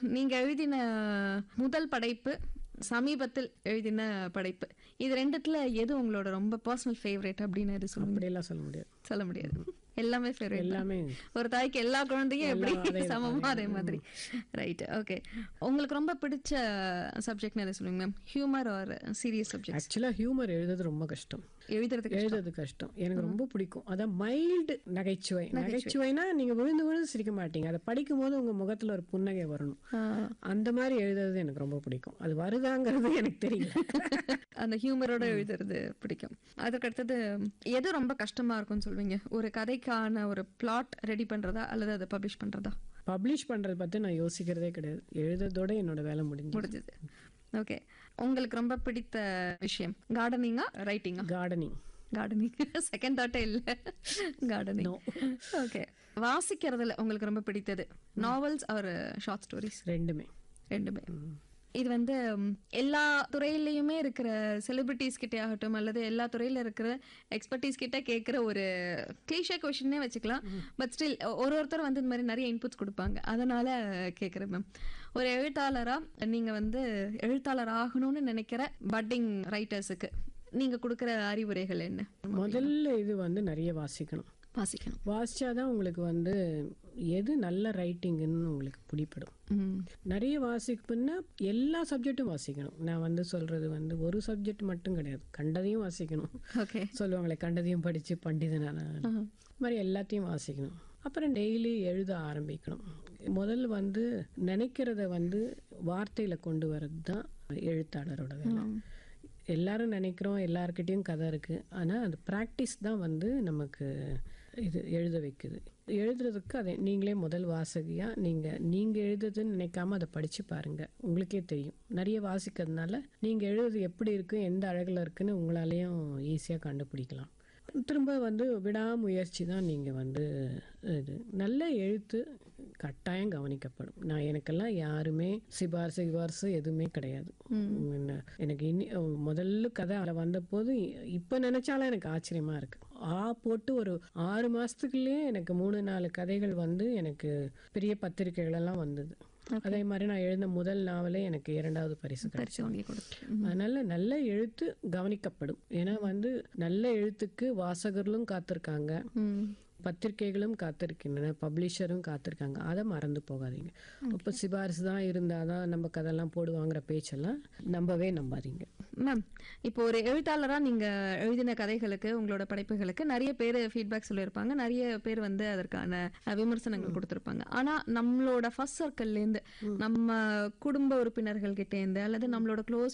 நீங்க எழுதின முதல் படைப்பு சமீபத்தில் எழுதின படைப்பு இது ரெண்டுத்துல எது உங்களோட ரொம்ப பர்சனல் ஃபேவரட் அப்படின்னு எது சொல்லுங்க அப்படியெல்லாம் சொல்ல முடியாது சொல்ல முடியாது எல்லாமே ஃபேவரட் எல்லாமே ஒரு தாய்க்கு எல்லா குழந்தையும் எப்படி எல்லாம் அதே தான். சமமா அதே மாதிரி ரைட் ஓகே உங்களுக்கு ரொம்ப பிடிச்ச சப்ஜெக்ட்னு எதை சொல்லுங்க ma'am humour or serious subject ஆக்சுவலா ஹியூமர் எழுதுறது ரொம்ப கஷ்டம் எழுதுறதுக்கு எழுதுறது கஷ்டம் எனக்கு ரொம்ப பிடிக்கும் அதான் மைல்டு நகைச்சுவை நகைச்சுவைனா நீங்க விழுந்து விழுந்து சிரிக்க மாட்டீங்க அதை படிக்கும் போது உங்க முகத்துல ஒரு புன்னகை வரணும் ஆஹ், அந்த மாதிரி எழுதுறது எனக்கு ரொம்ப பிடிக்கும் அது வருதாங்கிறது எனக்கு தெரியல அந்த ஹியூமரோட எழுதுறது பிடிக்கும் அதுக்கு அடுத்தது எது ரொம்ப கஷ்டமா இருக்கும்னு சொல்வீங்க ஒரு கதைக்கான ஒரு பிளாட் ரெடி பண்றதா அல்லது அதை பப்ளிஷ் பண்றதா பப்ளிஷ் பண்றதை பத்தி நான் யோசிக்கிறதே கிடையாது எழுதுறதோட என்னோட வேலை முடிஞ்சு முடிஞ்சது ஓகே உங்களுக்கு ரொம்ப பிடித்த விஷயம் கார்டனிங்கா ரைட்டிங்கா கார்டனிங் கார்டனிங் செகண்ட் தாட்டே இல்ல கார்டனிங் ஓகே வாசிக்கிறதுல உங்களுக்கு ரொம்ப பிடித்தது நாவல்ஸ் ஆர் ஷார்ட் ஸ்டோரிஸ் ரெண்டுமே ரெண்டுமே இது வந்து ம், எல்லா துறையிலயுமே இருக்கிற செலிபிரிட்டிஸ் கிட்டே ஆகட்டும் அல்லது எல்லா துறையில இருக்கிற எக்ஸ்பர்டீஸ் கிட்ட கேட்குற ஒரு கிளீஷா கொஷினே வச்சுக்கலாம் பட் ஸ்டில் ஒரு ஒருத்தர் வந்து இந்த மாதிரி நிறைய இன்புட்ஸ் கொடுப்பாங்க அதனால கேட்குறேன் மேம் ஒரு எழுத்தாளரா நீங்க வந்து எழுத்தாளர் ஆகணும்னு நினைக்கிற பட்டிங் ரைட்டர்ஸுக்கு நீங்க கொடுக்குற அறிவுரைகள் என்ன முதல்ல இது வந்து நிறைய வாசிக்கணும் வாசிக்கணும் வாசிச்சாதான் உங்களுக்கு வந்து எது நல்ல ரைட்டிங்னு உங்களுக்கு பிடிப்படும் ம் நிறைய வாசிப்புன்னா எல்லா சப்ஜெக்ட்டும் வாசிக்கணும் நான் வந்து சொல்றது வந்து ஒரு சப்ஜெக்ட் மட்டும் கிடையாது கண்டதையும் வாசிக்கணும் ஓகே சொல்லுவாங்களே கண்டதையும் படிச்சு பண்டிதனான இது மாதிரி எல்லாத்தையும் வாசிக்கணும் அப்புறம் டெய்லி எழுத ஆரம்பிக்கணும் முதல்ல வந்து நினைக்கிறத வந்து வார்த்தையில கொண்டு வர்றது தான் எழுத்தாளரோட வேலை எல்லாரும் நினைக்கிறோம் எல்லார்கிட்டயும் கதை இருக்கு ஆனா அது ப்ராக்டிஸ் தான் வந்து நமக்கு இது எழுத வைக்குது எழுதுறதுக்கு அதை நீங்களே முதல் வாசகியா நீங்க நீங்க எழுதுறதுன்னு நினைக்காம அதை படிச்சு பாருங்க உங்களுக்கே தெரியும் நிறைய வாசிக்கிறதுனால நீங்க எழுதுறது எப்படி இருக்கு எந்த அழகுல இருக்குன்னு உங்களாலேயும் ஈஸியா கண்டுபிடிக்கலாம் திரும்ப வந்து விடாமுயற்சி தான் நீங்கள் வந்து இது நல்ல எழுத்து கட்டாயம் கவனிக்கப்படும் நான் எனக்கெல்லாம் யாருமே சிபாரிசு சிபாரிசு எதுவுமே கிடையாது என்ன- எனக்கு இனி முதல்ல கதை அதில் வந்தபோது இப்போ நினைச்சாலும் எனக்கு ஆச்சரியமா இருக்கு ஆ போட்டு ஒரு ஆறு மாசத்துக்குள்ளேயே எனக்கு மூணு நாலு கதைகள் வந்து எனக்கு பெரிய பத்திரிகைகள் எல்லாம் வந்தது அதே மாதிரி நான் எழுதின முதல் நாவலே எனக்கு இரண்டாவது பரிசு கிடைச்சது பரிசு வாங்கி கொடுத்து அதனால நல்ல எழுத்து கவனிக்கப்படும் ஏன்னா வந்து நல்ல எழுத்துக்கு வாசகர்களும் காத்திருக்காங்க ம் பத்திரிகைகளும் காத்திருக்கின்றன பப்ளிஷரும் காத்திருக்காங்க அதை மறந்து போகாதீங்க இப்போ சிபாரிசு தான் இருந்தாதான் நம்ம கதெல்லாம் போடுவாங்கிற பேச்செல்லாம் நம்பவே நம்பாதீங்க மேம் இப்போ ஒரு எழுத்தாளரா நீங்க எழுதின கதைகளுக்கு உங்களோட படைப்புகளுக்கு நிறைய பேர் ஃபீட்பேக் சொல்லியிருப்பாங்க நிறைய பேர் வந்து அதற்கான அஹ், விமர்சனங்கள் கொடுத்திருப்பாங்க ஆனா நம்மளோட ஃபர்ஸ்ட் சர்க்கிள்ல இருந்து நம்ம குடும்ப உறுப்பினர்கள் கிட்ட இருந்து அல்லது நம்மளோட க்ளோஸ்